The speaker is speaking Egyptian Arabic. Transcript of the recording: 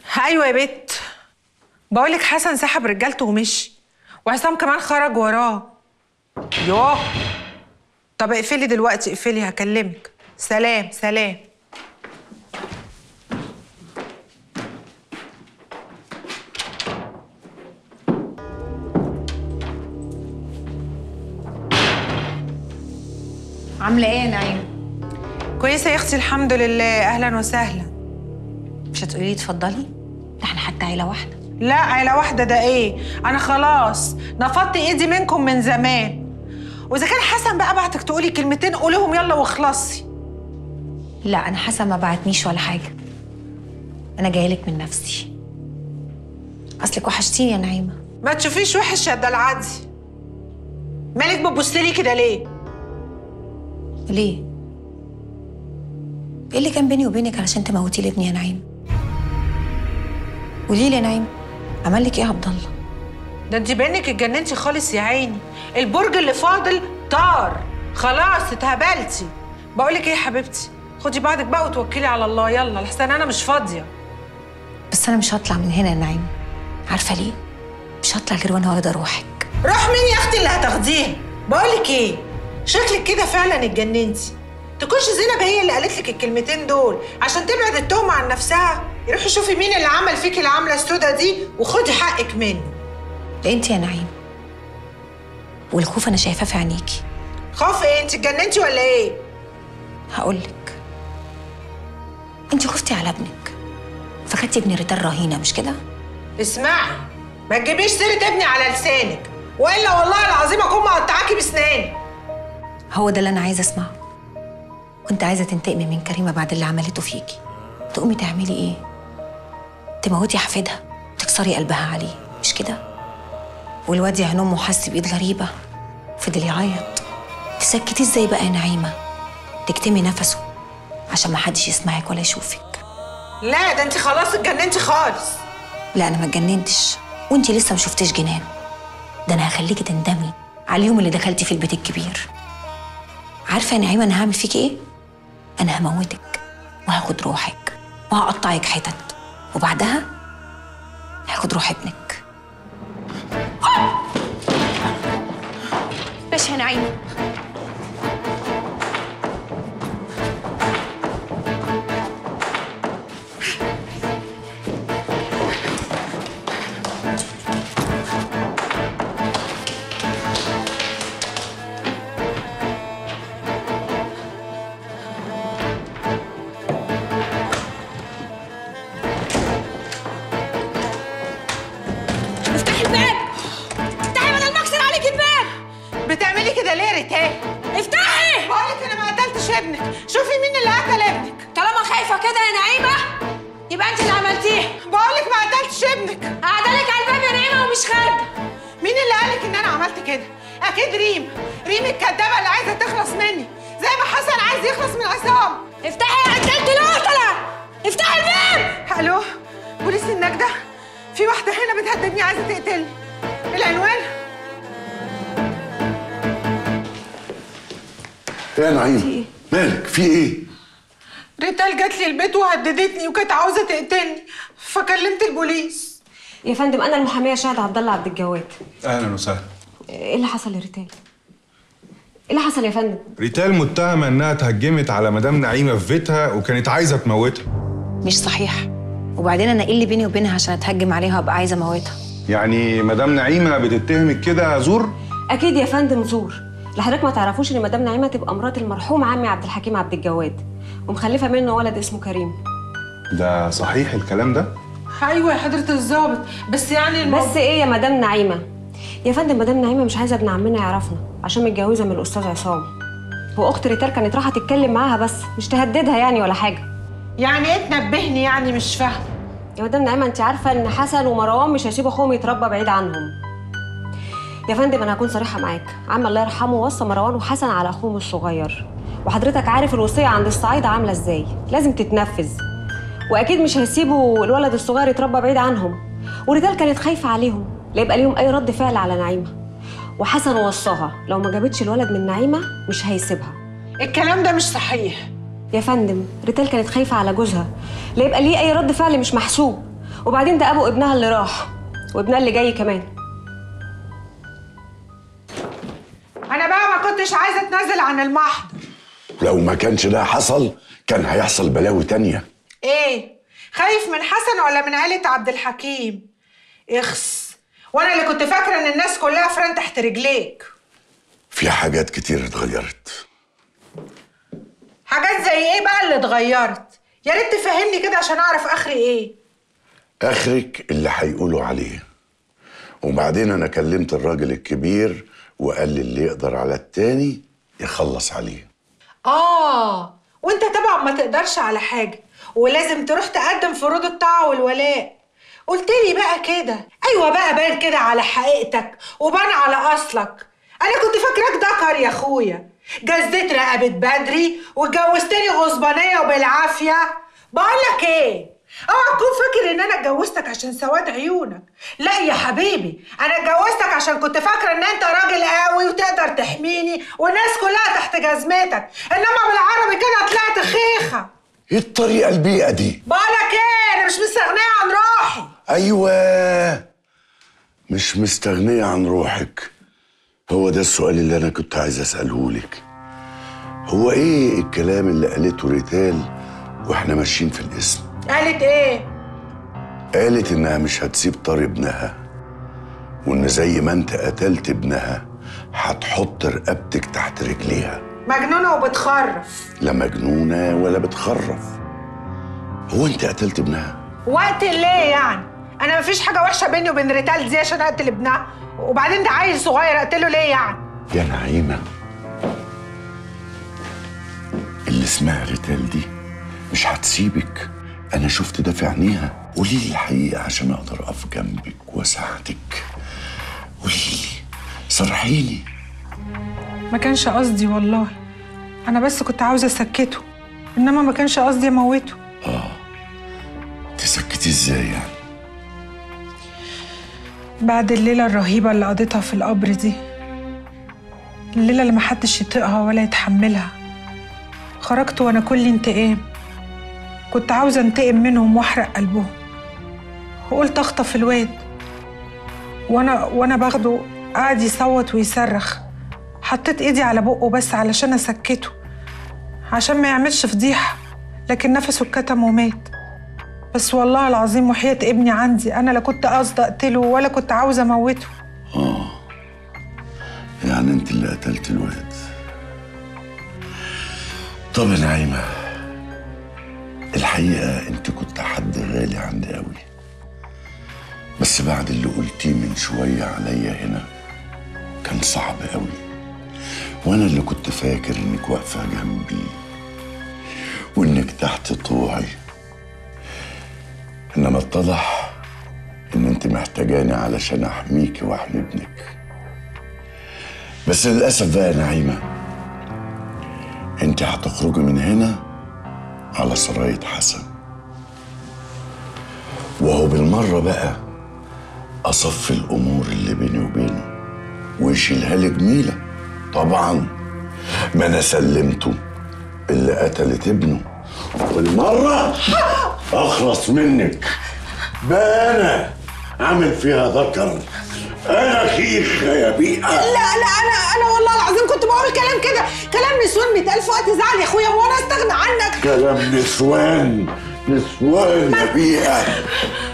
ايوه يا بت بقولك حسن سحب رجالته ومشي وعصام كمان خرج وراه يوه طب اقفلي دلوقتي اقفلي هكلمك سلام سلام عامله ايه يا نعيم كويسه يا اختي الحمد لله اهلا وسهلا مش هتقولي لي اتفضلي ده احنا حتى عيله واحده لا عيله واحده ده ايه انا خلاص نفضت ايدي منكم من زمان واذا كان حسن بقى بعتك تقولي كلمتين قوليهم يلا واخلصي لا انا حسن ما بعتنيش ولا حاجه انا جايه لك من نفسي اصلك وحشتيني يا نعيمه ما تشوفيش وحش يا ده العادي مالك بتبصلي كده ليه ليه ايه اللي كان بيني وبينك علشان تموتي لي ابني يا نعيم قولي لي يا نعيم عمل لك ايه يا عبد الله ده انت بانك اتجننتي خالص يا عيني البرج اللي فاضل طار خلاص اتهبلتي بقولك ايه يا حبيبتي خدي بعضك بقى وتوكلي على الله يلا لحسن انا مش فاضيه بس انا مش هطلع من هنا يا نعيم عارفه ليه مش هطلع غير وانا واخده روحك روح مين يا اختي اللي هتاخديها بقولك ايه شكلك كده فعلا اتجننتي تكونش زينب هي اللي قالت لك الكلمتين دول عشان تبعد التهمه عن نفسها روحي شوفي مين اللي عمل فيكي العمله السودا دي وخدي حقك منه ده انت يا نعيم والخوف انا شايفاه في عينيكي خوف ايه انت اتجننتي ولا ايه هقولك انت خفتي على ابنك فخدتي ابن ريتال رهينه مش كده اسمعي ما تجيبيش سيره ابني على لسانك والا والله العظيم اكون مقطعاكي بسناني هو ده اللي انا عايزه اسمعه كنت عايزه تنتقمي من كريمه بعد اللي عملته فيكي تقومي تعملي ايه تموتي حفيدها تكسري قلبها عليه مش كده والواد يا امه حس بايد غريبه فضل يعيط تسكتي ازاي بقى يا نعيمه تكتمي نفسه عشان ما حدش يسمعك ولا يشوفك لا ده انت خلاص اتجننتي خالص لا انا ما اتجننتش وانتي لسه ما شفتيش جنان ده انا هخليكي تندمي على اليوم اللي دخلتي في البيت الكبير عارفه يا نعيمه انا هعمل فيكي ايه انا هموتك وهاخد روحك وهقطعك حتت وبعدها هاخد روح ابنك ماشي يا نعيمه افتحي الباب افتحي بدل ما اكسر عليك الباب بتعملي كده ليه يا ريتال افتحي بقولك انا ما قتلتش ابنك شوفي مين اللي قتل ابنك طالما خايفه كده يا نعيمه يبقى انت اللي عملتيه بقولك ما قتلتش ابنك قاعده لك على الباب يا نعيمه ومش خارجه مين اللي قالك ان انا عملت كده اكيد ريم ريم الكدابه اللي عايزه تخلص مني زي ما حسن عايز يخلص من عصام افتحي يا عدلت القتله افتحي الباب الو بوليس النجده في واحده هنا بتهددني عايزه تقتلني العنوان ايه يا نعيم مالك في ايه ريتال جات لي البيت وهددتني وكانت عاوزه تقتلني فكلمت البوليس يا فندم انا المحاميه شاهد عبد الله عبد الجواد اهلا وسهلا ايه اللي حصل يا ريتال ايه اللي حصل يا فندم ريتال متهمه انها اتهجمت على مدام نعيمه في بيتها وكانت عايزه تموتها مش صحيح وبعدين انا ايه اللي بيني وبينها عشان اتهجم عليها وابقى عايزه اموتها يعني مدام نعيمه بتتهمك كده يا زور اكيد يا فندم زور لحضرتك ما تعرفوش ان مدام نعيمه تبقى مرات المرحوم عمي عبد الحكيم عبد الجواد ومخلفه منه ولد اسمه كريم ده صحيح الكلام ده ايوه يا حضره الظابط بس يعني الموضوع بس ايه يا مدام نعيمه يا فندم مدام نعيمه مش عايزه ابن عمنا يعرفنا عشان متجوزه من الاستاذ عصام واخت ريتال كانت رايحه تتكلم معاها بس مش تهددها يعني ولا حاجه يعني ايه تنبهني يعني مش فاهمه يا مدام نعيمه انت عارفه ان حسن ومروان مش هيسيبوا اخوهم يتربى بعيد عنهم يا فندم انا هكون صريحه معاك عم الله يرحمه وصى مروان وحسن على اخوهم الصغير وحضرتك عارف الوصيه عند الصعايده عامله ازاي لازم تتنفذ واكيد مش هيسيبوا الولد الصغير يتربى بعيد عنهم وريتال كانت خايفه عليهم لا يبقى ليهم اي رد فعل على نعيمه وحسن وصاها لو ما جابتش الولد من نعيمه مش هيسيبها الكلام ده مش صحيح يا فندم ريتال كانت خايفه على جوزها لا يبقى ليه اي رد فعل مش محسوب وبعدين ده ابو ابنها اللي راح وابنها اللي جاي كمان انا بقى ما كنتش عايزه اتنازل عن المحضر لو ما كانش ده حصل كان هيحصل بلاوي تانية ايه خايف من حسن ولا من عيله عبد الحكيم اخس وانا اللي كنت فاكره ان الناس كلها فران تحت رجليك في حاجات كتير اتغيرت حاجات زي ايه بقى اللي اتغيرت يا ريت تفهمني كده عشان اعرف اخري ايه اخرك اللي هيقولوا عليه وبعدين انا كلمت الراجل الكبير وقال لي اللي يقدر على التاني يخلص عليه اه وانت طبعا ما تقدرش على حاجه ولازم تروح تقدم فروض الطاعه والولاء قلت لي بقى كده ايوه بقى بان كده على حقيقتك وبان على اصلك انا كنت فاكراك ذكر يا اخويا جزيت رقبه بدري واتجوزتني غصبانيه وبالعافيه بقولك ايه اوعى تكون فاكر ان انا اتجوزتك عشان سواد عيونك لا يا حبيبي انا اتجوزتك عشان كنت فاكره ان انت راجل قوي وتقدر تحميني والناس كلها تحت جزمتك انما بالعربي كده طلعت خيخه ايه الطريقه البيئه دي بقولك ايه انا مش مستغنيه عن روحي ايوه مش مستغنيه عن روحك هو ده السؤال اللي انا كنت عايز اساله لك هو ايه الكلام اللي قالته ريتال واحنا ماشيين في الاسم قالت ايه قالت انها مش هتسيب طار ابنها وان زي ما انت قتلت ابنها هتحط رقبتك تحت رجليها مجنونه وبتخرف لا مجنونه ولا بتخرف هو انت قتلت ابنها وقت ليه يعني انا مفيش حاجه وحشه بيني وبين ريتال دي عشان اقتل ابنها وبعدين ده عيل صغير اقتله ليه يعني يا نعيمه اللي اسمها ريتال دي مش هتسيبك انا شفت ده في عينيها قولي لي الحقيقه عشان اقدر اقف جنبك واساعدك قولي لي صرحيني ما كانش قصدي والله انا بس كنت عاوزه اسكته انما ما كانش قصدي اموته تسكتي ازاي يعني بعد الليله الرهيبه اللي قضيتها في القبر دي الليله اللي محدش يطيقها ولا يتحملها خرجت وانا كل انتقام كنت عاوزه انتقم منهم واحرق قلبهم وقلت اخطف الواد وانا وانا باخده قعد يصوت ويصرخ حطيت ايدي على بقه بس علشان اسكته عشان ما يعملش فضيحه لكن نفسه اتكتم ومات بس والله العظيم وحياة ابني عندي انا لا كنت قصد اقتله ولا كنت عاوزه اموته يعني انت اللي قتلت الواد طب يا نعيمة الحقيقة انت كنت حد غالي عندي قوي بس بعد اللي قلتيه من شوية عليا هنا كان صعب قوي وانا اللي كنت فاكر انك واقفة جنبي وانك تحت طوعي انما اتضح ان انت محتاجاني علشان احميكي واحمي ابنك بس للاسف بقى يا نعيمه انت هتخرجي من هنا على سراية حسن وهو بالمرة بقى أصفي الأمور اللي بيني وبينه ويشيلها لي جميلة طبعا ما أنا سلمته اللي قتلت ابنه والمرة أخلص منك بقى أنا عامل فيها ذكر أنا خيخة يا بيئة لا لا انا انا والله العظيم كنت بقول كلام كده كلام نسوان مئة الف وقت زعل يا اخويا وانا استغنى عنك كلام نسوان نسوان يا بيئة